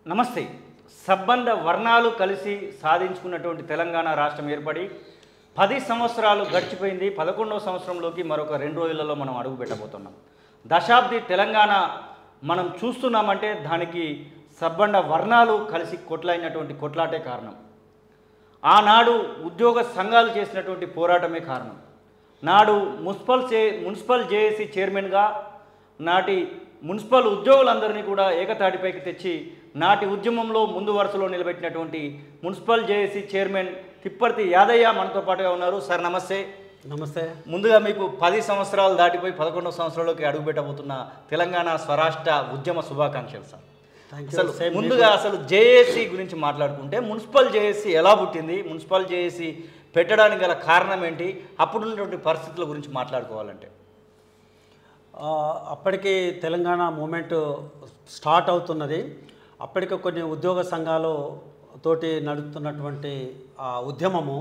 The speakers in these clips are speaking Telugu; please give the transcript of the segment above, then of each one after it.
నమస్తే సబ్బండ వర్ణాలు కలిసి సాధించుకున్నటువంటి తెలంగాణ రాష్ట్రం ఏర్పడి పది సంవత్సరాలు గడిచిపోయింది పదకొండవ సంవత్సరంలోకి మరొక రెండు రోజులలో మనం అడుగు పెట్టబోతున్నాం దశాబ్ది తెలంగాణ మనం చూస్తున్నామంటే దానికి సబ్బండ వర్ణాలు కలిసి కొట్లాడినటువంటి కొట్లాటే కారణం ఆనాడు ఉద్యోగ సంఘాలు చేసినటువంటి పోరాటమే కారణం నాడు మున్సిపల్ చే మున్సిపల్ జేఏసీ చైర్మన్గా నాటి మున్సిపల్ ఉద్యోగులందరినీ కూడా ఏకతాటిపైకి తెచ్చి నాటి ఉద్యమంలో ముందు వరుసలో నిలబెట్టినటువంటి municipal JAC chairman Tipparthi Yadaiah మనతో పాటుగా ఉన్నారు సార్ నమస్తే నమస్తే ముందుగా మీకు పది సంవత్సరాలు దాటిపోయి పదకొండవ సంవత్సరంలోకి అడుగుపెట్టబోతున్న తెలంగాణ స్వరాష్ట్ర ఉద్యమ శుభాకాంక్షలు సార్ థ్యాంక్ అసలు యూ సేమ్ ముందుగా అసలు జేఏసీ గురించి మాట్లాడుకుంటే మున్సిపల్ జేఏసీ ఎలా పుట్టింది మున్సిపల్ జేఏసీ పెట్టడానికి గల కారణం ఏంటి అప్పుడున్నటువంటి పరిస్థితుల గురించి మాట్లాడుకోవాలంటే అప్పటికి తెలంగాణ మూమెంట్ స్టార్ట్ అవుతున్నది అప్పటికి కొన్ని ఉద్యోగ సంఘాలు తోటి నడుపుతున్నటువంటి ఆ ఉద్యమము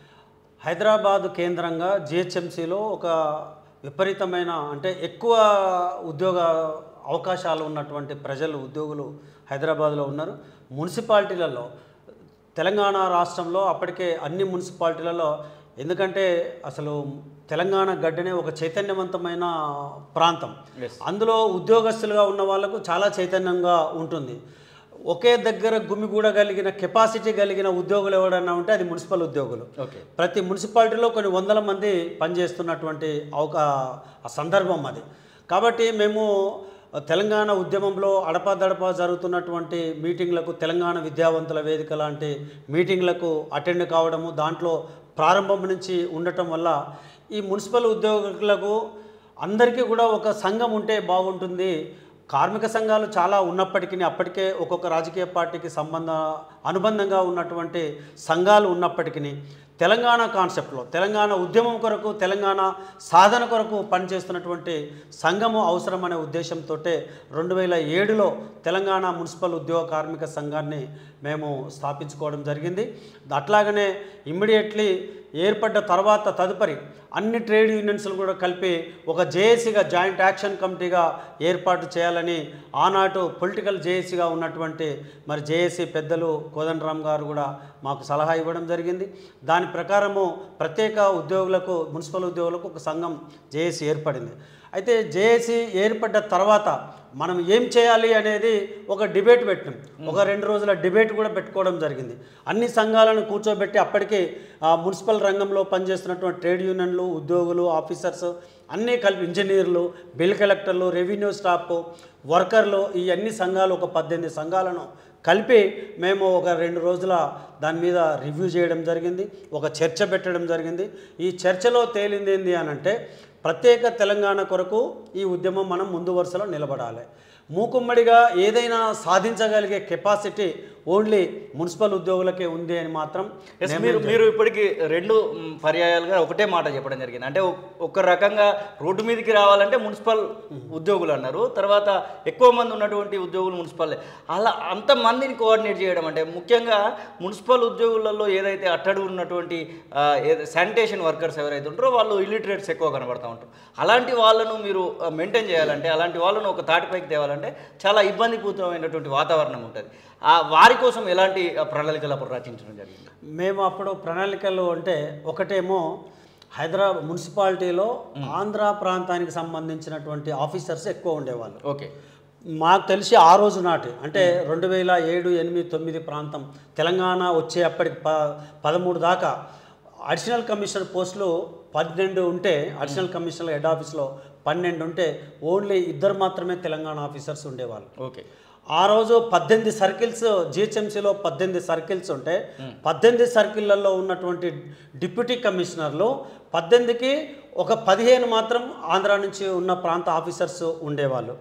హైదరాబాద్ కేంద్రంగా జిహెచ్ఎంసీలో ఒక విపరీతమైన అంటే ఎక్కువ ఉద్యోగ అవకాశాలు ఉన్నటువంటి ప్రజలు ఉద్యోగులు హైదరాబాద్లో ఉన్నారు మున్సిపాలిటీలలో తెలంగాణ రాష్ట్రంలో అప్పటికే అన్ని మున్సిపాలిటీలలో ఎందుకంటే అసలు తెలంగాణ గడ్డనే ఒక చైతన్యవంతమైన ప్రాంతం Yes. అందులో ఉద్యోగస్తులుగా ఉన్న వాళ్ళకు చాలా చైతన్యంగా ఉంటుంది ఒకే దగ్గర గుమిగూడగలిగిన కెపాసిటీ కలిగిన ఉద్యోగులు ఎవడన్నా ఉంటే అది మున్సిపల్ ఉద్యోగులు ఓకే ప్రతి మున్సిపాలిటీలో కొన్ని వందల మంది పనిచేస్తున్నటువంటి అవకా ఆ సందర్భం అది కాబట్టి మేము తెలంగాణ ఉద్యమంలో అడపాదడపా జరుగుతున్నటువంటి మీటింగ్లకు తెలంగాణ విద్యావంతుల వేదిక లాంటి మీటింగ్లకు అటెండ్ కావడము దాంట్లో ప్రారంభం నుంచి ఉండటం వల్ల ఈ మున్సిపల్ ఉద్యోగులకు అందరికీ కూడా ఒక సంఘం ఉంటే బాగుంటుంది కార్మిక సంఘాలు చాలా ఉన్నప్పటికీ అప్పటికే ఒక్కొక్క రాజకీయ పార్టీకి సంబంధ అనుబంధంగా ఉన్నటువంటి సంఘాలు ఉన్నప్పటికీ తెలంగాణ కాన్సెప్ట్లో తెలంగాణ ఉద్యమం కొరకు తెలంగాణ సాధన కొరకు పనిచేస్తున్నటువంటి సంఘము అవసరమనే ఉద్దేశంతో రెండు వేల ఏడులో తెలంగాణ మున్సిపల్ ఉద్యోగ కార్మిక సంఘాన్ని మేము స్థాపించుకోవడం జరిగింది అట్లాగనే ఇమ్మీడియట్లీ ఏర్పడ్డ తర్వాత తదుపరి అన్ని ట్రేడ్ యూనియన్స్లు కూడా కలిపి ఒక జేఏసీగా జాయింట్ యాక్షన్ కమిటీగా ఏర్పాటు చేయాలని ఆనాటు పొలిటికల్ జేఏసీగా ఉన్నటువంటి మరి జేఏసీ పెద్దలు కోదండరామ్ గారు కూడా మాకు సలహా ఇవ్వడం జరిగింది దాని ప్రకారము ప్రత్యేక ఉద్యోగులకు మున్సిపల్ ఉద్యోగులకు ఒక సంఘం జేఏసీ ఏర్పడింది అయితే జేఏసీ ఏర్పడ్డ తర్వాత మనం ఏం చేయాలి అనేది ఒక డిబేట్ పెట్టినాం ఒక రెండు రోజుల డిబేట్ కూడా పెట్టుకోవడం జరిగింది అన్ని సంఘాలను కూర్చోబెట్టి అప్పటికి ఆ, మున్సిపల్ రంగంలో పనిచేస్తున్నటువంటి ట్రేడ్ యూనియన్లు ఉద్యోగులు ఆఫీసర్స్ అన్నీ కలిపి ఇంజనీర్లు బిల్ కలెక్టర్లు రెవెన్యూ స్టాఫ్ వర్కర్లు ఈ అన్ని సంఘాలు ఒక పద్దెనిమిది సంఘాలను కలిపి మేము ఒక రెండు రోజుల దాని మీద రివ్యూ చేయడం జరిగింది ఒక చర్చ పెట్టడం జరిగింది ఈ చర్చలో తేలింది ఏంది అని అంటే ప్రత్యేక తెలంగాణ కొరకు ఈ ఉద్యమం మనం ముందు వరుసలో నిలబడాలి మూకుమ్మడిగా ఏదైనా సాధించగలిగే కెపాసిటీ ఓన్లీ మున్సిపల్ ఉద్యోగులకే ఉంది అని మాత్రం ఎస్ మీరు మీరు ఇప్పటికి రెండు మ్, పర్యాయాలుగా ఒకటే మాట చెప్పడం జరిగింది అంటే ఒ- ఒక రకంగా రోడ్డు మీదకి రావాలంటే మున్సిపల్ ఉద్యోగులు అన్నారు తర్వాత ఎక్కువ మంది ఉన్నటువంటి ఉద్యోగులు మున్సిపల్ అలా అంతమందిని కోఆర్డినేట్ చేయడం అంటే ముఖ్యంగా మున్సిపల్ ఉద్యోగులలో ఏదైతే అట్టడు ఉన్నటువంటి శానిటేషన్ వర్కర్స్ ఎవరైతే ఉంటారో వాళ్ళు ఇల్లిటరేట్స్ ఎక్కువ కనబడతా ఉంటారు అలాంటి వాళ్ళను మీరు మెయింటైన్ చేయాలంటే అలాంటి వాళ్ళను ఒక తాటిపైకి తేవాలంటే చాలా ఇబ్బందిపూతమైనటువంటి వాతావరణం ఉంటుంది ఆ వారి కోసం ఎలాంటి ఆ, ప్రణాళికలు అప్పుడు రచించడం జరిగింది మేము అప్పుడు ప్రణాళికలు అంటే ఒకటేమో హైదరాబాద్ మున్సిపాలిటీలో ఆంధ్ర ప్రాంతానికి సంబంధించినటువంటి ఆఫీసర్స్ ఎక్కువ ఉండేవాళ్ళు ఓకే మాకు తెలిసి ఆ రోజు నాటి అంటే రెండు వేల ఏడు ఎనిమిది తొమ్మిది ప్రాంతం తెలంగాణ వచ్చే అప్పటికి ప పదమూడు దాకా అడిషనల్ కమిషనర్ పోస్టులు పన్నెండు ఉంటే అడిషనల్ కమిషనర్ హెడ్ ఆఫీస్లో పన్నెండు ఉంటే ఓన్లీ ఇద్దరు మాత్రమే తెలంగాణ ఆఫీసర్స్ ఉండేవాళ్ళు ఓకే ఆ రోజు పద్దెనిమిది సర్కిల్స్ జిహెచ్ఎంసీలో పద్దెనిమిది సర్కిల్స్ ఉంటే పద్దెనిమిది సర్కిళ్లలో ఉన్నటువంటి డిప్యూటీ కమిషనర్లు పద్దెనిమిదికి ఒక పదిహేను మాత్రం ఆంధ్ర నుంచి ఉన్న ప్రాంత ఆఫీసర్స్ ఉండేవాళ్ళు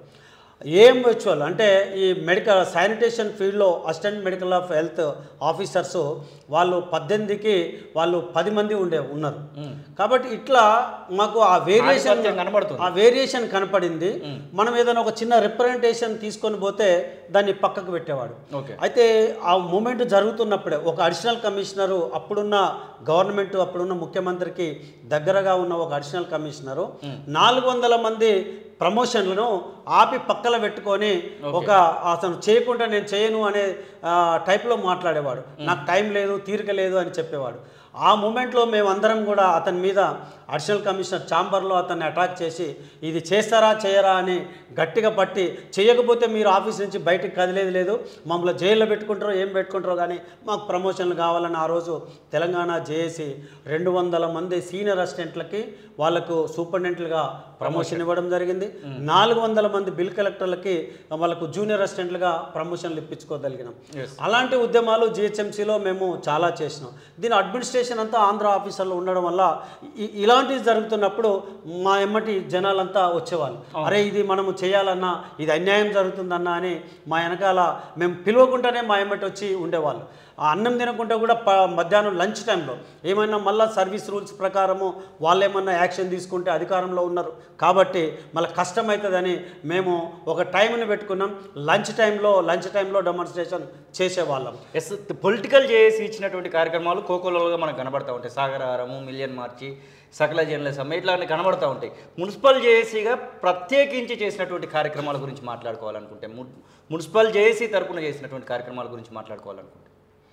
ఏం వర్చువల్ అంటే ఈ మెడికల్ శానిటేషన్ ఫీల్డ్లో assistant medical of health officers వాళ్ళు పద్దెనిమిదికి వాళ్ళు పది మంది ఉండే ఉన్నారు కాబట్టి ఇట్లా మాకు ఆ వేరియేషన్ ఆధిపత్యం కనబడుతుంది. ఆ వేరియేషన్ కనపడింది మనం ఏదైనా ఒక చిన్న రిప్రజెంటేషన్ తీసుకొని పోతే దాన్ని పక్కకు పెట్టేవాడు ఓకే అయితే ఆ మూమెంట్ జరుగుతున్నప్పుడే ఒక అడిషనల్ కమిషనరు అప్పుడున్న గవర్నమెంట్ అప్పుడున్న ముఖ్యమంత్రికి దగ్గరగా ఉన్న ఒక అడిషనల్ కమిషనరు నాలుగు వందల మంది ప్రమోషన్లను ఆపి పక్కన పెట్టుకొని ఒక అతను చేయకుండా నేను చేయను అనే ఆ, టైప్లో మాట్లాడేవాడు నాకు టైం లేదు తీరిక లేదు అని చెప్పేవాడు ఆ మూమెంట్లో మేమందరం కూడా అతని మీద అడిషనల్ కమిషనర్ ఛాంబర్లో అతన్ని అటాక్ చేసి ఇది చేస్తారా చేయరా అని గట్టిగా పట్టి చేయకపోతే మీరు ఆఫీస్ నుంచి బయటికి కదిలేదు లేదు మమ్మల్ని జైల్లో పెట్టుకుంటారో ఏం పెట్టుకుంటారో కానీ మాకు ప్రమోషన్లు కావాలని ఆ రోజు తెలంగాణ జేఏసీ రెండు వందల మంది సీనియర్ అసిస్టెంట్లకి వాళ్ళకు సూపరింటెండెంట్లుగా ప్రమోషన్ ఇవ్వడం జరిగింది నాలుగు వందల మంది బిల్ కలెక్టర్లకి వాళ్ళకు జూనియర్ అసిస్టెంట్లుగా ప్రమోషన్లు ఇప్పించుకోగలిగినాం అలాంటి ఉద్యమాలు జిహెచ్ఎంసీలో మేము చాలా చేసినాం దీని అడ్మినిస్ట్రేషన్ అంతా ఆంధ్ర ఆఫీసర్లో ఉండడం వల్ల ఇ- ఇలాంటివి జరుగుతున్నప్పుడు మా ఎమ్మటి జనాలంతా వచ్చేవాళ్ళు అరే ఇది మనము చేయాలన్నా ఇది అన్యాయం జరుగుతుందన్నా అని మా వెనకాల మేము పిలవకుండానే మా ఎమ్మటి వచ్చి ఉండేవాళ్ళు ఆ అన్నం తినకుండా కూడా ప మధ్యాహ్నం లంచ్ టైంలో ఏమైనా మళ్ళీ సర్వీస్ రూల్స్ ప్రకారము వాళ్ళు ఏమన్నా యాక్షన్ తీసుకుంటే అధికారంలో ఉన్నారు కాబట్టి మళ్ళీ కష్టమవుతుందని మేము ఒక టైంని పెట్టుకున్నాం లంచ్ టైంలో లంచ్ టైంలో డెమాన్స్ట్రేషన్ చేసేవాళ్ళం ఎస్ పొలిటికల్ చేసి ఇచ్చినటువంటి కార్యక్రమాలు కోకోలోగా మనకు కనబడతా ఉంటాయి సాగరహారము మిలియన్ మార్చి సకల జర్నలిజం సమ్మె ఇట్లాంటి కనబడతా ఉంటాయి మున్సిపల్ జేఏసీగా ప్రత్యేకించి చేసినటువంటి కార్యక్రమాల గురించి మాట్లాడుకోవాలనుకుంటే ము- మున్సిపల్ జేఏసీ తరపున చేసినటువంటి కార్యక్రమాల గురించి మాట్లాడుకోవాలనుకుంటే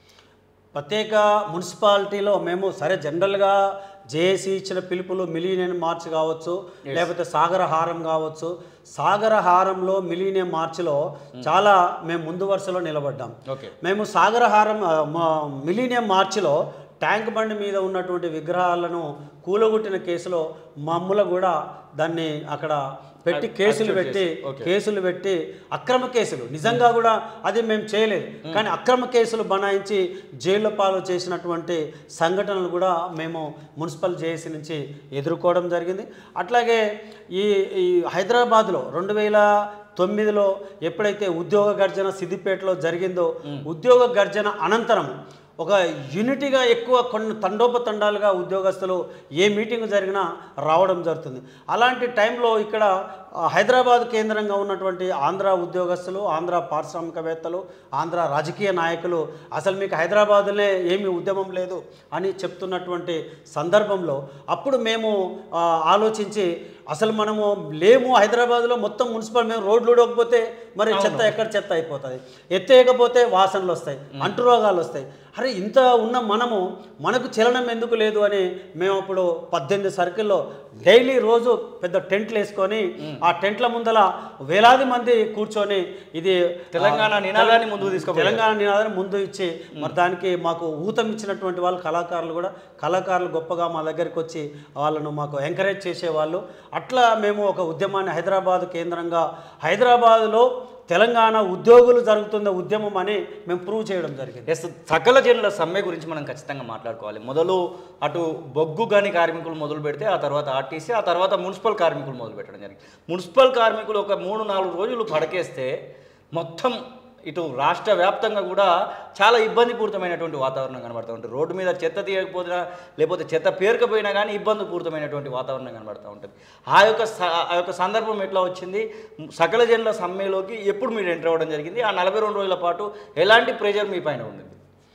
ప్రత్యేక మున్సిపాలిటీలో మేము సరే జనరల్గా జేఏసీ ఇచ్చిన పిలుపులు మిలీనియం మార్చ్ కావచ్చు లేకపోతే సాగర హారం కావచ్చు సాగర హారంలో మిలీనియం మార్చ్లో చాలా మేము ముందు వరుసలో నిలబడ్డాం ఓకే మేము సాగరహారం ఆ, మా- మిలీనియం మార్చిలో ట్యాంక్ బండి మీద ఉన్నటువంటి విగ్రహాలను కూలగొట్టిన కేసులో మమ్ముల కూడా దాన్ని అక్కడ పెట్టి అ- కేసులు అరెస్ట్ పెట్టి చేసి, ఓకే. కేసులు పెట్టి అక్రమ కేసులు నిజంగా కూడా అది మేము చేయలేదు కానీ అక్రమ కేసులు బనాయించి జైల్లో పాలు చేసినటువంటి సంఘటనలు కూడా మేము మున్సిపల్ జేఏసీ నుంచి ఎదుర్కోవడం జరిగింది అట్లాగే ఈ ఈ హైదరాబాద్లో రెండు వేల తొమ్మిదిలో ఎప్పుడైతే ఉద్యోగ గర్జన సిద్దిపేటలో జరిగిందో ఉద్యోగ గర్జన అనంతరం ఒక యూనిటీగా ఎక్కువ కొన్ని తండోపతండాలుగా ఉద్యోగస్తులు ఏ మీటింగ్ జరిగినా రావడం జరుగుతుంది అలాంటి టైంలో ఇక్కడ ఆ, హైదరాబాద్ కేంద్రంగా ఉన్నటువంటి ఆంధ్ర ఉద్యోగస్తులు ఆంధ్ర పారిశ్రామికవేత్తలు ఆంధ్ర రాజకీయ నాయకులు అసలు మీకు హైదరాబాద్లో ఏమీ ఉద్యమం లేదు అని చెప్తున్నటువంటి సందర్భంలో అప్పుడు మేము ఆ, ఆలోచించి అసలు మనము లేము హైదరాబాద్లో మొత్తం మున్సిపల్ మేము రోడ్లు ఊడకపోతే మరి చెత్త ఎక్కడ చెత్త అయిపోతుంది ఎత్తేయకపోతే వాసనలు వస్తాయి అంటురోగాలు వస్తాయి అరే ఇంత ఉన్న మనము మనకు చలనం ఎందుకు లేదు అని మేము అప్పుడు పద్దెనిమిది సర్కిల్లో డైలీ రోజు పెద్ద టెంట్లు వేసుకొని ఆ టెంట్ల ముందల వేలాది మంది కూర్చొని ఇది తెలంగాణ ఆ, నినాదాన్ని ముందుకు తీసుకుపోయారు. తెలంగాణ నినాదాన్ని ముందు ఇచ్చి మరి దానికి మాకు ఊతం ఇచ్చినటువంటి వాళ్ళు కళాకారులు కూడా కళాకారులు గొప్పగా మా దగ్గరికి వచ్చి వాళ్ళను మాకు ఎంకరేజ్ చేసేవాళ్ళు అట్లా మేము ఒక ఉద్యమాన్ని హైదరాబాద్ కేంద్రంగా హైదరాబాద్లో తెలంగాణ ఉద్యోగులు జరుగుతున్న ఉద్యమం అని మేము ప్రూవ్ చేయడం జరిగింది ఎస్ సకల జనుల సమ్మె గురించి మనం ఖచ్చితంగా మాట్లాడుకోవాలి మొదలు అటు బొగ్గు గని కార్మికులు మొదలు పెడితే ఆ తర్వాత ఆర్టీసీ ఆ తర్వాత మున్సిపల్ కార్మికులు మొదలు పెట్టడం జరిగింది మున్సిపల్ కార్మికులు ఒక మూడు నాలుగు రోజులు పడకేస్తే మొత్తం ఇటు రాష్ట్ర వ్యాప్తంగా కూడా చాలా ఇబ్బందిపూరితమైనటువంటి వాతావరణం కనబడుతూ ఉంటుంది రోడ్డు మీద చెత్త తీయకపోయినా లేకపోతే చెత్త పేరుకపోయినా కానీ ఇబ్బందిపూరితమైనటువంటి వాతావరణం కనబడుతూ ఉంటుంది ఆ యొక్క స- ఆ యొక్క సందర్భం ఎట్లా వచ్చింది సకల జనుల సమ్మెలోకి ఎప్పుడు మీరు ఎంటర్ అవ్వడం జరిగింది ఆ నలభై రెండు రోజుల పాటు ఎలాంటి ప్రెజర్ మీ పైన ఉండింది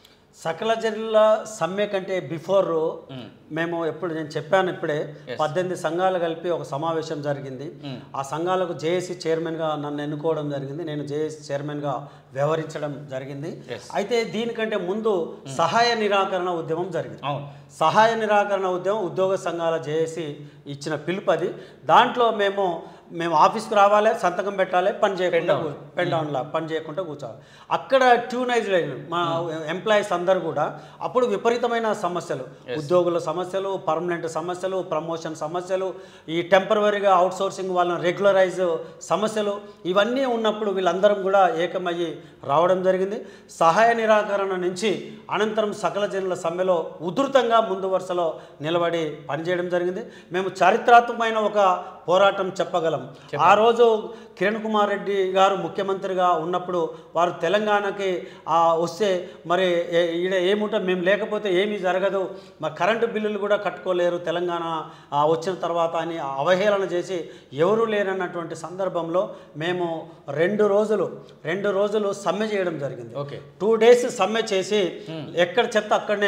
సకల జిల్లా సమ్మె కంటే బిఫోర్ మేము ఎప్పుడు నేను చెప్పాను ఇప్పుడే పద్దెనిమిది సంఘాలు కలిపి ఒక సమావేశం జరిగింది ఆ సంఘాలకు జేఏసీ చైర్మన్గా నన్ను ఎన్నుకోవడం జరిగింది నేను జేఏసీ చైర్మన్గా వ్యవహరించడం జరిగింది Yes. అయితే దీనికంటే ముందు సహాయ నిరాకరణ ఉద్యమం జరిగింది అవును సహాయ నిరాకరణ ఉద్యమం ఉద్యోగ సంఘాల జేఏసీ ఇచ్చిన పిలుపది దాంట్లో మేము మేము ఆఫీస్కి రావాలి సంతకం పెట్టాలి పని చేయకుండా కూ- పెన్ డౌన్లా పని చేయకుండా కూర్చోవాలి అక్కడ ట్యూనైజ్ అయిన మా ఎంప్లాయీస్ అందరు కూడా అప్పుడు విపరీతమైన సమస్యలు ఉద్యోగుల సమస్యలు పర్మనెంట్ సమస్యలు ప్రమోషన్ సమస్యలు ఈ టెంపరవరీగా అవుట్ సోర్సింగ్ వాళ్ళని రెగ్యులరైజ్ సమస్యలు ఇవన్నీ ఉన్నప్పుడు వీళ్ళందరం కూడా ఏకమయ్యి రావడం జరిగింది సహాయ నిరాకరణ నుంచి అనంతరం సకల జనుల సమ్మెలో ఉధృతంగా ముందు వరుసలో నిలబడి పనిచేయడం జరిగింది మేము చారిత్రాత్మకమైన ఒక పోరాటం చెప్పగలం ఆ రోజు కిరణ్ కుమార్ రెడ్డి గారు ముఖ్యమంత్రిగా ఉన్నప్పుడు వారు తెలంగాణకి ఆ, వస్తే మరి ఏ- ఈడ ఏముంటే మేము లేకపోతే ఏమీ జరగదు మరి కరెంటు బిల్లులు కూడా కట్టుకోలేరు తెలంగాణ ఆ, వచ్చిన తర్వాత అని అవహేళన చేసి ఎవరూ లేరన్నటువంటి సందర్భంలో మేము రెండు రోజులు రెండు రోజులు సమ్మె చేయడం జరిగింది ఓకే టూ డేస్ సమ్మె చేసి ఎక్కడ చెత్త అక్కడనే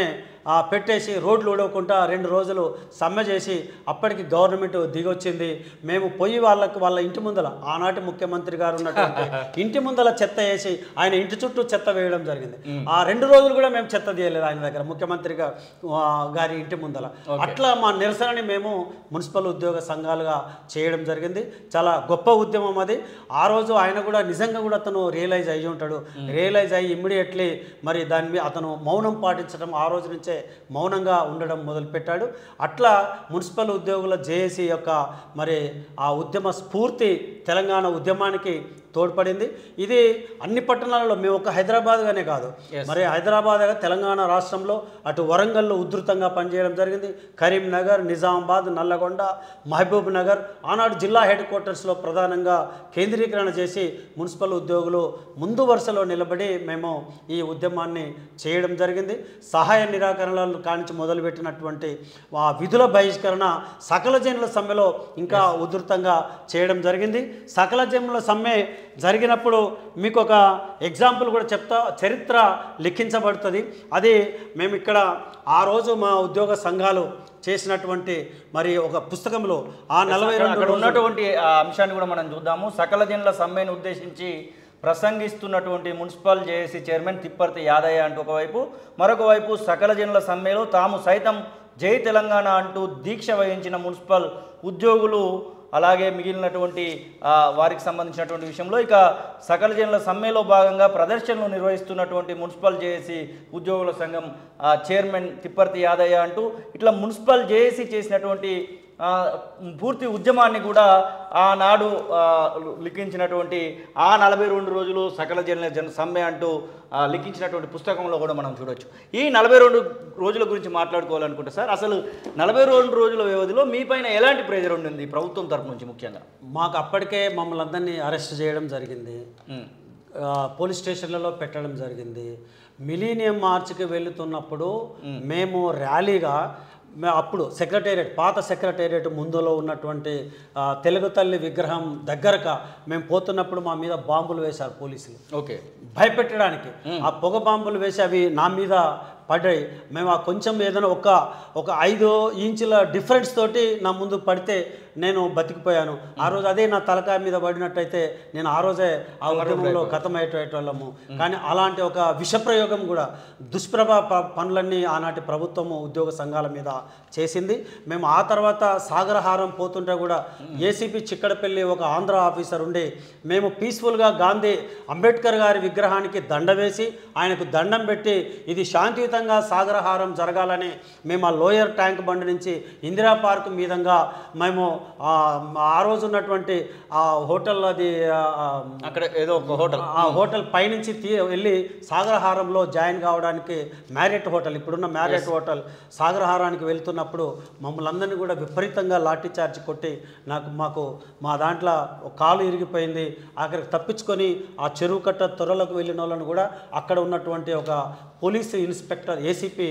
ఆ, పెట్టేసి రోడ్లు ఊడవకుండా రెండు రోజులు సమ్మె చేసి అప్పటికి గవర్నమెంట్ దిగొచ్చింది మేము పొయ్యి వాళ్ళకు వాళ్ళ ఇంటి ముందల ఆనాటి ముఖ్యమంత్రి గారు ఉన్నటువంటి ఇంటి ముందల చెత్త వేసి ఆయన ఇంటి చుట్టూ చెత్త వేయడం జరిగింది ఆ రెండు రోజులు కూడా మేము చెత్త తీయలేదు ఆయన దగ్గర ముఖ్యమంత్రిగా ఆ, గారి ఇంటి ముందల అట్లా మా నిరసనని మేము మున్సిపల్ ఉద్యోగ సంఘాలుగా చేయడం జరిగింది చాలా గొప్ప ఉద్యమం అది ఆ రోజు ఆయన కూడా నిజంగా కూడా అతను రియలైజ్ అయ్యి ఉంటాడు రియలైజ్ అయ్యి ఇమ్మీడియట్లీ మరి దాని మీద అతను మౌనం పాటించడం ఆ రోజు నుంచే మౌనంగా ఉండడం మొదలుపెట్టాడు అట్లా మున్సిపల్ ఉద్యోగుల జేఏసీ యొక్క మరి ఆ ఉద్యమ స్ఫూర్తి తెలంగాణ ఉద్యమానికి తోడ్పడింది ఇది అన్ని పట్టణాలలో మేము ఒక హైదరాబాద్గానే కాదు మరి హైదరాబాద్ తెలంగాణ రాష్ట్రంలో అటు వరంగల్లో ఉధృతంగా పనిచేయడం జరిగింది కరీంనగర్ నిజామాబాద్ నల్లగొండ మహబూబ్ నగర్ ఆనాడు జిల్లా హెడ్ క్వార్టర్స్లో ప్రధానంగా కేంద్రీకరణ చేసి మున్సిపల్ ఉద్యోగులు ముందు వరుసలో నిలబడి మేము ఈ ఉద్యమాన్ని చేయడం జరిగింది సహాయ నిరాకరణలు కానించి మొదలుపెట్టినటువంటి ఆ విధుల బహిష్కరణ సకల జనుల సమ్మెలో ఇంకా ఉధృతంగా చేయడం జరిగింది సకల జనుల సమ్మె జరిగినప్పుడు మీకు ఒక ఎగ్జాంపుల్ కూడా చెప్తా చరిత్ర లిఖించబడుతుంది అది మేము ఇక్కడ ఆ రోజు మా ఉద్యోగ సంఘాలు చేసినటువంటి మరి ఒక పుస్తకంలో ఆ నలభై అక్కడ- రెండు అక్కడ రోజులు- ఉన్నటువంటి ఆ అంశాన్ని కూడా మనం చూద్దాము సకల జనుల సమ్మెను ఉద్దేశించి ప్రసంగిస్తున్నటువంటి municipal JAC chairman Tipparthi Yadaiah అంటూ ఒకవైపు మరొక వైపు సకల జనుల సమ్మెలో తాము సైతం జై తెలంగాణ అంటూ దీక్ష వహించిన మున్సిపల్ ఉద్యోగులు అలాగే మిగిలినటువంటి ఆ, వారికి సంబంధించినటువంటి విషయంలో ఇక సకల జనుల సమ్మెలో భాగంగా ప్రదర్శనలు నిర్వహిస్తున్నటువంటి మున్సిపల్ జేఏసీ ఉద్యోగుల సంఘం ఆ, చైర్మన్ తిప్పర్తి యాదయ్య అంటూ ఇట్లా మున్సిపల్ జేఏసీ చేసినటువంటి ఆ, పూర్తి ఉద్యమాన్ని కూడా ఆనాడు ఆ, లిఖించినటువంటి ఆ నలభై రెండు రోజులు సకల జన జన సమ్మె అంటూ ఆ, లిఖించినటువంటి పుస్తకంలో కూడా మనం చూడొచ్చు ఈ నలభై రెండు రోజుల గురించి మాట్లాడుకోవాలనుకుంటే సార్ అసలు నలభై రెండు రోజుల వ్యవధిలో మీ పైన ఎలాంటి ప్రెజర్ ఉండింది ప్రభుత్వం తరపు నుంచి ముఖ్యంగా మాకు అప్పటికే మమ్మల్ని అందరినీ అరెస్ట్ చేయడం జరిగింది ఉమ్. ఆ, పోలీస్ స్టేషన్లలో పెట్టడం జరిగింది మిలీనియం మార్చ్కి వెళుతున్నప్పుడు మేము ర్యాలీగా మే- అప్పుడు సెక్రటేరియట్ పాత సెక్రటేరియట్ ముందులో ఉన్నటువంటి ఆ, తెలుగు తల్లి విగ్రహం దగ్గరగా మేము పోతున్నప్పుడు మా మీద బాంబులు వేశారు పోలీసులు ఓకే భయపెట్టడానికి ఆ పొగ బాంబులు వేసి అవి నా మీద పడ్డాయి మేము ఆ కొంచెం ఏదైనా ఒక ఒక ఐదు ఇంచుల డిఫరెన్స్ తోటి నా ముందు పడితే నేను బతికిపోయాను ఆ రోజు అదే నా తలకాయ మీద పడినట్టయితే నేను ఆ రోజే ఆ ఉద్యమంలో గతమయ్యేటోళ్ళము కానీ అలాంటి ఒక విషప్రయోగం కూడా దుష్ప్రభ ప- పనులన్నీ ఆనాటి ప్రభుత్వము ఉద్యోగ సంఘాల మీద చేసింది మేము ఆ తర్వాత సాగరహారం పోతుంటే కూడా ఏసీపీ చిక్కడపల్లి ఒక ఆంధ్ర ఆఫీసర్ ఉండి మేము పీస్ఫుల్గా గాంధీ అంబేద్కర్ గారి విగ్రహానికి దండ వేసి ఆయనకు దండం పెట్టి ఇది శాంతియుతంగా సాగరహారం జరగాలని మేము ఆ లోయర్ ట్యాంక్ బండ్ నుంచి ఇందిరా పార్క్ మీదంగా మేము ఆ ఆ రోజు ఉన్నటువంటి ఆ హోటల్ అది ఆ, ఆ, అక్కడ ఏదో ఒక హోటల్ ఆ హోటల్ పైనుంచి తీ వెళ్ళి సాగరహారంలో జాయిన్ కావడానికి మ్యారియట్ హోటల్ ఇప్పుడున్న మ్యారియట్ హోటల్ సాగరహారానికి వెళ్తున్నప్పుడు మమ్మల్ని అందరినీ కూడా విపరీతంగా లాఠీ చార్జ్ కొట్టి నాకు మాకు మా దాంట్లో ఒక కాలు ఇరిగిపోయింది అక్కడికి తప్పించుకొని ఆ చెరువు కట్ట త్వరలోకి వెళ్ళిన వాళ్ళని కూడా అక్కడ ఉన్నటువంటి ఒక పోలీసు ఇన్స్పెక్టర్ ఏసీపీ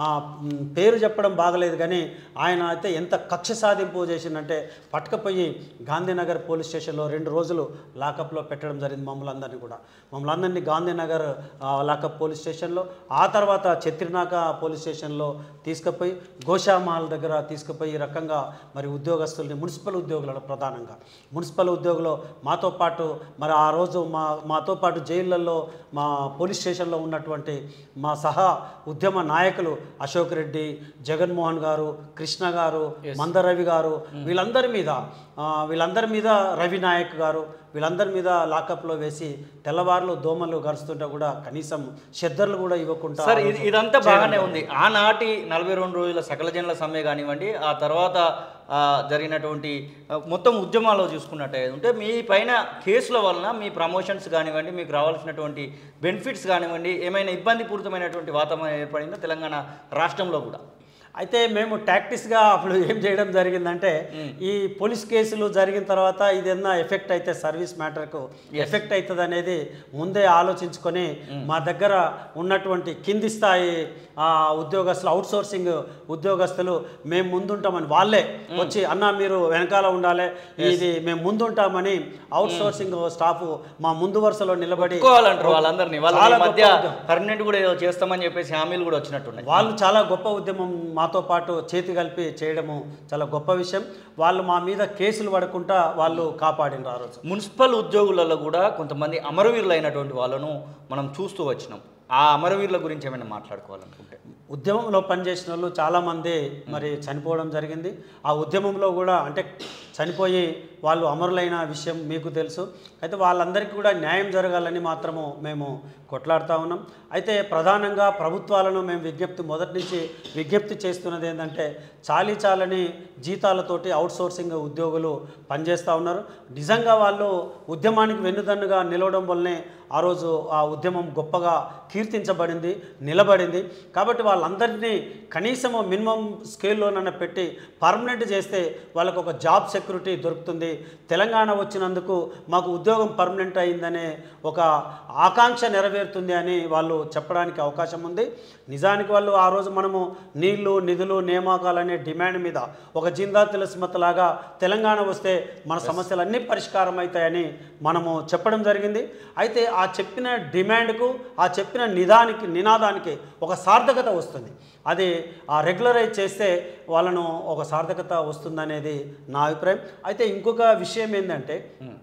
పేరు చెప్పడం బాగలేదు కానీ ఆయన అయితే ఎంత కక్ష సాధింపు చేసిందంటే పట్టుకపోయి గాంధీనగర్ పోలీస్ స్టేషన్లో రెండు రోజులు లాకప్లో పెట్టడం జరిగింది మమ్మల్ని అందరినీ కూడా మమ్మల్ని అందరినీ గాంధీనగర్ ఆ, లాకప్ పోలీస్ స్టేషన్లో ఆ తర్వాత చెత్రినాక పోలీస్ స్టేషన్లో తీసుకుపోయి గోషామాల్ దగ్గర తీసుకుపోయి ఈ రకంగా మరి ఉద్యోగస్తుల్ని మున్సిపల్ ఉద్యోగులలో ప్రధానంగా మున్సిపల్ ఉద్యోగులు మాతో పాటు మరి ఆ రోజు మా మాతో పాటు జైళ్ళల్లో మా పోలీస్ స్టేషన్లో ఉన్నటువంటి మా సహా ఉద్యమ నాయకులు అశోక్ రెడ్డి జగన్మోహన్ గారు కృష్ణ గారు మందరవి గారు వీళ్ళందరి మీద ఆ, వీళ్ళందరి మీద రవి నాయక్ గారు వీళ్ళందరి మీద లాకప్లో వేసి తెల్లవారులు దోమలు గరుస్తుంటే కూడా కనీసం శ్రద్ధలు కూడా ఇవ్వకుండా సార్ ఇది ఇదంతా బాగానే ఉంది ఆనాటి నలభై రెండు రోజుల సకల జనుల సమ్మె కానివ్వండి ఆ తర్వాత ఆ, జరిగినటువంటి ఆ, మొత్తం ఉద్యమాల్లో చూసుకున్నట్టయితే ఉంటే మీ పైన కేసుల వలన మీ ప్రమోషన్స్ కానివ్వండి మీకు రావాల్సినటువంటి బెనిఫిట్స్ కానివ్వండి ఏమైనా ఇబ్బందిపూరితమైనటువంటి వాతావరణం ఏర్పడిందో తెలంగాణ రాష్ట్రంలో కూడా అయితే మేము టాక్టిక్స్గా అప్పుడు ఏం చేయడం జరిగిందంటే ఈ పోలీస్ కేసులు జరిగిన తర్వాత ఇది ఏదైనా ఎఫెక్ట్ అయితే సర్వీస్ మ్యాటర్కు ఎఫెక్ట్ అవుతుంది అనేది ముందే ఆలోచించుకొని మా దగ్గర ఉన్నటువంటి కింది స్థాయి ఆ, ఉద్యోగస్తులు అవుట్ సోర్సింగ్ ఉద్యోగస్తులు మేము ముందుంటామని వాళ్ళే వచ్చి అన్న మీరు వెనకాల ఉండాలి ఇది మేము ముందుంటామని అవుట్ సోర్సింగ్ స్టాఫ్ మా ముందు వరుసలో నిలబడి ఒప్పుకోవాలంటారు వాళ్ళందరినీ వాళ్ళ చాలా ఈ మధ్య గొప్ప ఉద్యమం. పర్మనెంట్ కూడా ఏదో చేస్తామని చెప్పేసి హామీలు కూడా వచ్చినట్టున్నాయి వాళ్ళు చాలా గొప్ప ఉద్యమం మాతో పాటు చేతి కలిపి చేయడము చాలా గొప్ప విషయం వాళ్ళు మా మీద కేసులు పడకుండా వాళ్ళు కాపాడినారు ఆ రోజు మున్సిపల్ ఉద్యోగులలో కూడా కొంతమంది అమరవీరులు అయినటువంటి వాళ్ళను మనం చూస్తూ వచ్చినాం ఆ అమరవీరుల గురించి ఏమైనా మాట్లాడుకోవాలనుకుంటే ఉద్యమంలో పనిచేసిన వాళ్ళు చాలామంది మరి చనిపోవడం జరిగింది ఆ ఉద్యమంలో కూడా అంటే చనిపోయి వాళ్ళు అమరులైన విషయం మీకు తెలుసు అయితే వాళ్ళందరికీ కూడా న్యాయం జరగాలని మాత్రము మేము కొట్లాడుతూ ఉన్నాం అయితే ప్రధానంగా ప్రభుత్వాలను మేము విజ్ఞప్తి మొదటి నుంచి విజ్ఞప్తి చేస్తున్నది ఏంటంటే చాలీ చాలని జీతాలతోటి అవుట్ సోర్సింగ్ ఉద్యోగులు పనిచేస్తూ ఉన్నారు నిజంగా వాళ్ళు ఉద్యమానికి వెన్నుదన్నుగా నిలవడం వల్లనే ఆ రోజు ఆ ఉద్యమం గొప్పగా కీర్తించబడింది నిలబడింది కాబట్టి వాళ్ళందరినీ కనీసము మినిమం స్కేల్లోనన్నా పెట్టి పర్మనెంట్ చేస్తే వాళ్ళకు ఒక జాబ్ సెక్యూరిటీ దొరుకుతుంది తెలంగాణ వచ్చినందుకు మాకు ఉద్యోగం పర్మనెంట్ అయిందనే ఒక ఆకాంక్ష నెరవేరుతుంది అని వాళ్ళు చెప్పడానికి అవకాశం ఉంది నిజానికి వాళ్ళు ఆ రోజు మనము నీళ్లు నిధులు నియామకాలనే డిమాండ్ మీద ఒక జిందా తిలస్మతలాగా తెలంగాణ వస్తే మన సమస్యలన్నీ పరిష్కారం అవుతాయని మనము చెప్పడం జరిగింది అయితే ఆ చెప్పిన డిమాండ్కు ఆ చెప్పిన నిదానికి నినాదానికి ఒక సార్థకత వస్తుంది అది ఆ రెగ్యులరైజ్ చేస్తే వాళ్ళను ఒక సార్థకత వస్తుందనేది నా అభిప్రాయం అయితే ఇంకొక విషయం ఏంటంటే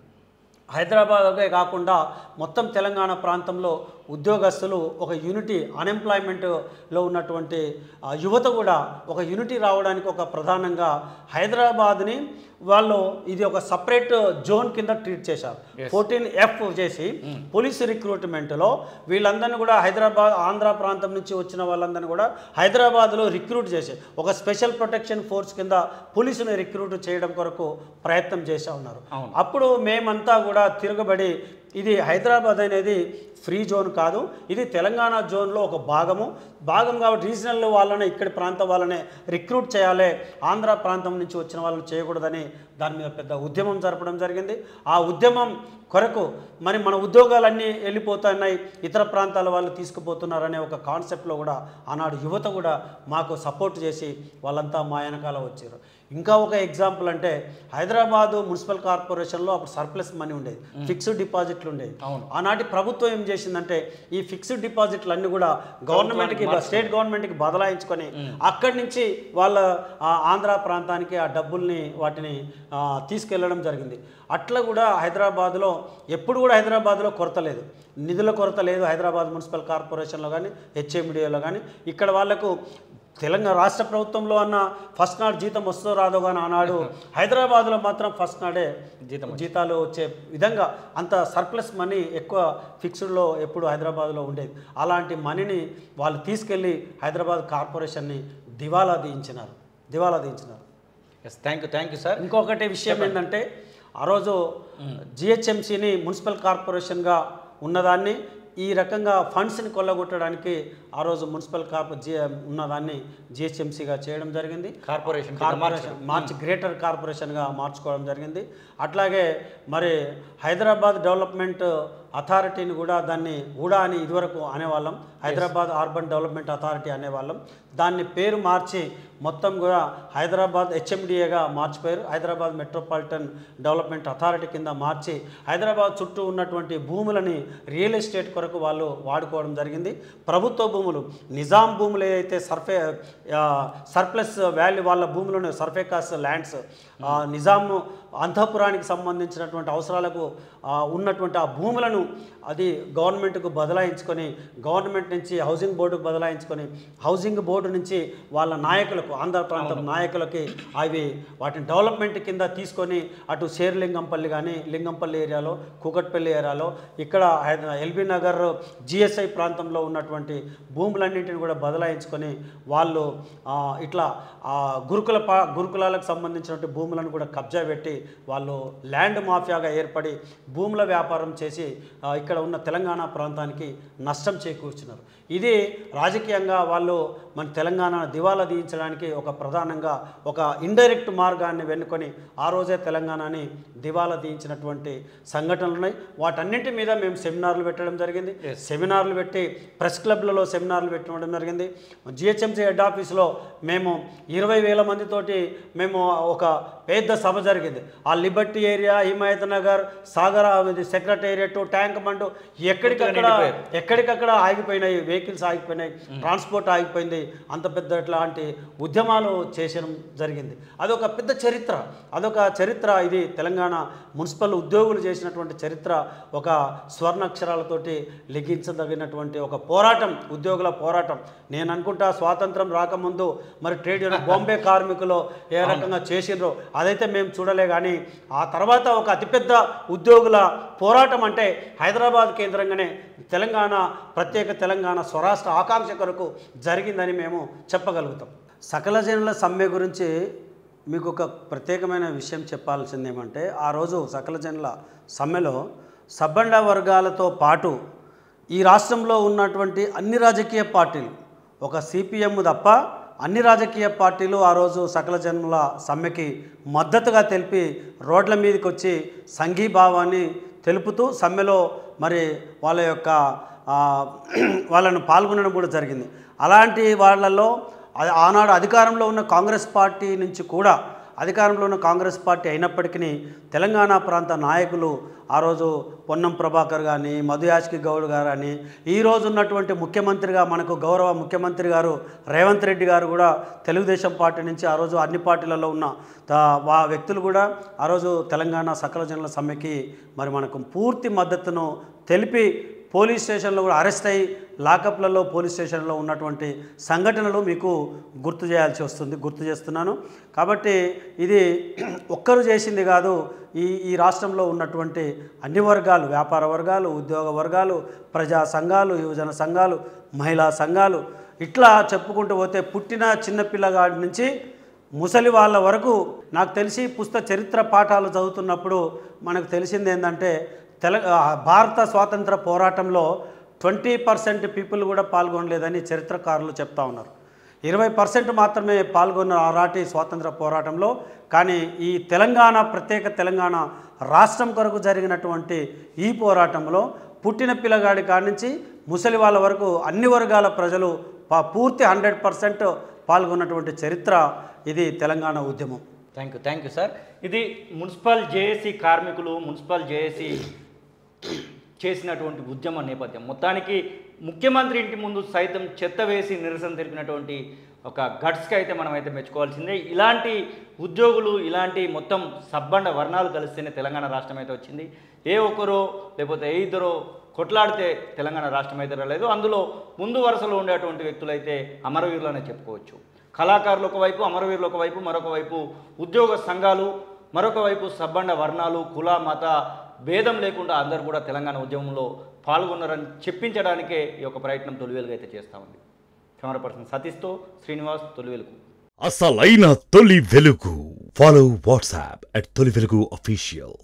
హైదరాబాదే కాకుండా మొత్తం తెలంగాణ ప్రాంతంలో ఉద్యోగస్తులు ఒక యూనిటీ అన్ఎంప్లాయ్మెంట్లో ఉన్నటువంటి ఆ, యువత కూడా ఒక యూనిటీ రావడానికి ఒక ప్రధానంగా హైదరాబాద్ని వాళ్ళు ఇది ఒక సపరేట్ జోన్ కింద ట్రీట్ చేశారు ఫోర్టీన్ ఎఫ్ చేసి పోలీసు రిక్రూట్మెంట్లో వీళ్ళందరినీ కూడా హైదరాబాద్ ఆంధ్ర ప్రాంతం నుంచి వచ్చిన వాళ్ళందరినీ కూడా హైదరాబాద్లో రిక్రూట్ చేసి ఒక స్పెషల్ ప్రొటెక్షన్ ఫోర్స్ కింద పోలీసుని రిక్రూట్ చేయడం కొరకు ప్రయత్నం చేస్తూ ఉన్నారు అవును. అప్పుడు మేమంతా కూడా తిరగబడి ఇది హైదరాబాద్ అనేది ఫ్రీ జోన్ కాదు ఇది తెలంగాణ జోన్లో ఒక భాగము భాగం కాబట్టి రీజనల్ వాళ్ళని ఇక్కడి ప్రాంతం వాళ్ళనే రిక్రూట్ చేయాలి ఆంధ్ర ప్రాంతం నుంచి వచ్చిన వాళ్ళని చేయకూడదని దాని మీద పెద్ద ఉద్యమం జరపడం జరిగింది ఆ ఉద్యమం కొరకు మరి మన ఉద్యోగాలన్నీ వెళ్ళిపోతున్నాయి ఇతర ప్రాంతాల వాళ్ళు తీసుకుపోతున్నారనే ఒక కాన్సెప్ట్లో కూడా ఆనాడు యువత కూడా మాకు సపోర్ట్ చేసి వాళ్ళంతా మా వెనకాల వచ్చారు ఇంకా ఒక ఎగ్జాంపుల్ అంటే హైదరాబాదు మున్సిపల్ కార్పొరేషన్లో అప్పుడు సర్ప్లస్ మనీ ఉండేది ఫిక్స్డ్ డిపాజిట్లు ఉండేవి అవును. ఆనాటి ప్రభుత్వం ఏం చేసిందంటే ఈ ఫిక్స్డ్ డిపాజిట్లు అన్నీ కూడా గవర్నమెంట్కి స్టేట్ గవర్నమెంట్కి బదలాయించుకొని అక్కడి నుంచి వాళ్ళ ఆ, ఆంధ్ర ప్రాంతానికి ఆ డబ్బుల్ని వాటిని ఆ, తీసుకెళ్ళడం జరిగింది అట్లా కూడా హైదరాబాద్లో ఎప్పుడు కూడా హైదరాబాద్లో కొరత లేదు నిధుల కొరత లేదు హైదరాబాద్ మున్సిపల్ కార్పొరేషన్లో కానీ హెచ్ఎండిఏలో కానీ ఇక్కడ వాళ్ళకు తెలంగాణ రాష్ట్ర ప్రభుత్వంలో అన్న ఫస్ట్ నాడు జీతం వస్తుందో రాదో కానీ ఆనాడు హైదరాబాద్లో మాత్రం ఫస్ట్ నాడే జీతం జీతాలు వచ్చే విధంగా అంత సర్ప్లస్ మనీ ఎక్కువ ఫిక్స్డ్లో ఎప్పుడు హైదరాబాద్లో ఉండేది అలాంటి మనీని వాళ్ళు తీసుకెళ్ళి హైదరాబాద్ కార్పొరేషన్ని దివాలా తీయించినారు దివాలా తీయించినారు yes thank you thank you sir ఇంకొకటి విషయం ఏంటంటే ఆ రోజు జిహెచ్ఎంసీని మున్సిపల్ కార్పొరేషన్గా ఉన్నదాన్ని ఈ రకంగా ఫండ్స్ని కొల్లగొట్టడానికి ఆ రోజు మున్సిపల్ కార్పొ జి ఉన్నదాన్ని జిహెచ్ఎంసీగా చేయడం జరిగింది కార్పొరేషన్ కింద కార్పొరేషన్ మార్చి గ్రేటర్ కార్పొరేషన్గా మార్చుకోవడం జరిగింది అట్లాగే మరి హైదరాబాద్ డెవలప్మెంట్ అథారిటీని కూడా దాన్ని ఊడా అని ఇదివరకు అనేవాళ్ళం హైదరాబాద్ అర్బన్ డెవలప్మెంట్ అథారిటీ అనేవాళ్ళం దాన్ని పేరు మార్చి మొత్తం కూడా హైదరాబాద్ హెచ్ఎండిఏగా మార్చిపోయారు హైదరాబాద్ మెట్రోపాలిటన్ డెవలప్మెంట్ అథారిటీ కింద మార్చి హైదరాబాద్ చుట్టూ ఉన్నటువంటి భూములని రియల్ ఎస్టేట్ కొరకు వాళ్ళు వాడుకోవడం జరిగింది ప్రభుత్వ భూములు నిజాం భూములు ఏదైతే సర్ఫే ఆ, సర్ప్లస్ వాల్యూ వాళ్ళ భూములను సర్ఫేకాస్ ల్యాండ్స్ ఆ, నిజాం అంతఃపురానికి సంబంధించినటువంటి అవసరాలకు ఆ, ఉన్నటువంటి ఆ భూములను అది గవర్నమెంట్కు బదలాయించుకొని గవర్నమెంట్ నుంచి హౌసింగ్ బోర్డుకు బదలాయించుకొని హౌసింగ్ బోర్డు నుంచి వాళ్ళ నాయకులకు ఆంధ్ర ప్రాంతం నాయకులకి అవి వాటిని డెవలప్మెంట్ కింద తీసుకొని అటు శేర్లింగంపల్లి కానీ లింగంపల్లి ఏరియాలో కూకట్పల్లి ఏరియాలో ఇక్కడ హైద- ఎల్బీ నగర్ జిఎస్ఐ ప్రాంతంలో ఉన్నటువంటి భూములన్నింటిని కూడా బదలాయించుకొని వాళ్ళు ఆ, ఇట్లా ఆ, గురుకుల పా గురుకులాలకు సంబంధించినటువంటి భూములను కూడా కబ్జా పెట్టి వాళ్ళు ల్యాండ్ మాఫియాగా ఏర్పడి భూముల వ్యాపారం చేసి ఆ, ఇక్కడ ఉన్న తెలంగాణ ప్రాంతానికి నష్టం చేకూర్చున్నారు ఇది రాజకీయంగా వాళ్ళు మన తెలంగాణ దివాలా తీయించడానికి ఒక ప్రధానంగా ఒక ఇండైరెక్ట్ మార్గాన్ని వెన్నుకొని ఆ రోజే తెలంగాణని దివాలా తీయించినటువంటి సంఘటనలు ఉన్నాయి వాటన్నింటి మీద మేము సెమినార్లు పెట్టడం జరిగింది సెమినార్లు పెట్టి ప్రెస్ క్లబ్లలో సెమినార్లు పెట్టడం జరిగింది జిహెచ్ఎంసీ హెడ్ ఆఫీస్లో మేము ఇరవై వేల మందితోటి మేము ఒక పెద్ద సభ జరిగింది ఆ లిబర్టీ ఏరియా హిమాయత్ నగర్ సాగర్ ఇది సెక్రటేరియట్ ట్యాంక్ బండ్ ఎక్కడికక్కడ ఎక్కడికక్కడ ఆగిపోయినాయి వెహికల్స్ ఆగిపోయినాయి ట్రాన్స్పోర్ట్ ఆగిపోయింది అంత పెద్ద ఇట్లాంటి ఉద్యమాలు చేసడం జరిగింది అదొక పెద్ద చరిత్ర అదొక చరిత్ర ఇది తెలంగాణ మున్సిపల్ ఉద్యోగులు చేసినటువంటి చరిత్ర ఒక స్వర్ణాక్షరాలతోటి లిఖించదగినటువంటి ఒక పోరాటం ఉద్యోగుల పోరాటం నేను అనుకుంటా స్వాతంత్రం రాకముందు మరి ట్రేడ్ యూనియన్ బాంబే కార్మికులు ఏ రకంగా చేసిండ్రో అదైతే మేము చూడలే కానీ ఆ తర్వాత ఒక అతిపెద్ద ఉద్యోగుల పోరాటం అంటే హైదరాబాద్ కేంద్రంగానే తెలంగాణ ప్రత్యేక తెలంగాణ స్వరాష్ట్ర ఆకాంక్ష కొరకు జరిగిందని మేము చెప్పగలుగుతాం సకల జనుల సమ్మె గురించి మీకు ఒక ప్రత్యేకమైన విషయం చెప్పాల్సింది ఏమంటే ఆ రోజు సకల జనుల సమ్మెలో సబ్బండ వర్గాలతో పాటు ఈ రాష్ట్రంలో ఉన్నటువంటి అన్ని రాజకీయ పార్టీలు ఒక సిపిఎం తప్ప అన్ని రాజకీయ పార్టీలు ఆ రోజు సకల జన్మల సమ్మెకి మద్దతుగా తెలిపి రోడ్ల మీదకి వచ్చి సంఘీభావాన్ని తెలుపుతూ సమ్మెలో మరి వాళ్ళ యొక్క ఆ, వాళ్ళను పాల్గొనడం కూడా జరిగింది అలాంటి వాళ్ళలో అది ఆనాడు అధికారంలో ఉన్న కాంగ్రెస్ పార్టీ నుంచి కూడా అధికారంలో ఉన్న కాంగ్రెస్ పార్టీ అయినప్పటికీ తెలంగాణ ప్రాంత నాయకులు ఆ రోజు పొన్నం ప్రభాకర్ కానీ మధుయాష్కి గౌడ్ గారు కానీ ఈ రోజు ఉన్నటువంటి ముఖ్యమంత్రిగా మనకు గౌరవ ముఖ్యమంత్రి గారు రేవంత్ రెడ్డి గారు కూడా తెలుగుదేశం పార్టీ నుంచి ఆ రోజు అన్ని పార్టీలలో ఉన్న త- వా వ్యక్తులు కూడా ఆ రోజు తెలంగాణ సకల జనుల సమ్మెకి మరి మనకు పూర్తి మద్దతును తెలిపి పోలీస్ స్టేషన్లో కూడా అరెస్ట్ అయ్యి లాకప్లలో పోలీస్ స్టేషన్లో ఉన్నటువంటి సంఘటనలు మీకు గుర్తు చేయాల్సి వస్తుంది గుర్తు చేస్తున్నాను కాబట్టి ఇది ఒక్కరు చేసింది కాదు ఈ ఈ రాష్ట్రంలో ఉన్నటువంటి అన్ని వర్గాలు వ్యాపార వర్గాలు ఉద్యోగ వర్గాలు ప్రజా సంఘాలు యువజన సంఘాలు మహిళా సంఘాలు ఇట్లా చెప్పుకుంటూ పోతే పుట్టిన చిన్న పిల్లగాడి నుంచి ముసలి వాళ్ళ వరకు నాకు తెలిసి పుస్తక చరిత్ర పాఠాలు చదువుతున్నప్పుడు మనకు తెలిసింది ఏంటంటే తెల ఆ, భారత స్వాతంత్ర పోరాటంలో ట్వంటీ పర్సెంట్ పీపుల్ కూడా పాల్గొనలేదని చరిత్రకారులు చెప్తా ఉన్నారు ఇరవై పర్సెంట్ మాత్రమే పాల్గొన్న ఆనాటి స్వాతంత్ర పోరాటంలో కానీ ఈ తెలంగాణ ప్రత్యేక తెలంగాణ రాష్ట్రం కొరకు జరిగినటువంటి ఈ పోరాటంలో పుట్టిన పిల్లగాడి కాడి నుంచి ముసలి వాళ్ళ వరకు అన్ని వర్గాల ప్రజలు పా- పూర్తి హండ్రెడ్ పర్సెంట్ పాల్గొన్నటువంటి చరిత్ర ఇది తెలంగాణ ఉద్యమం thank you thank you sir ఇది మున్సిపల్ జేఏసీ కార్మికులు మున్సిపల్ జేఏసీ చేసినటువంటి ఉద్యమ నేపథ్యం మొత్తానికి ముఖ్యమంత్రి ఇంటి ముందు సైతం చెత్త వేసి నిరసన తెలిపినటువంటి ఒక గట్స్కి అయితే మనం అయితే మెచ్చుకోవాల్సిందే ఇలాంటి ఉద్యోగులు ఇలాంటి మొత్తం సబ్బండ వర్ణాలు కలిస్తేనే తెలంగాణ రాష్ట్రం అయితే వచ్చింది ఏ ఒక్కరో లేకపోతే ఏ ఇద్దరో కొట్లాడితే తెలంగాణ రాష్ట్రం అయితే రాలేదు అందులో ముందు వరుసలో ఉండేటువంటి వ్యక్తులైతే అమరవీరులనే చెప్పుకోవచ్చు కళాకారులు ఒకవైపు అమరవీరులు ఒకవైపు మరొక వైపు ఉద్యోగ సంఘాలు మరొక వైపు సబ్బండ వర్ణాలు కుల మత భేదం లేకుండా అందరూ కూడా తెలంగాణ ఉద్యమంలో పాల్గొన్నారని చెప్పించడానికే ఈ యొక్క ప్రయత్నం తొలివేలుగా అయితే చేస్తూ ఉంది కెమెరా పర్సన్ సతీష్తో శ్రీనివాస్ తొలివేలుకు అసలైన తొలి వెలుగు ఫాలో వాట్సాప్ అట్ తొలి వెలుగు అఫీషియల్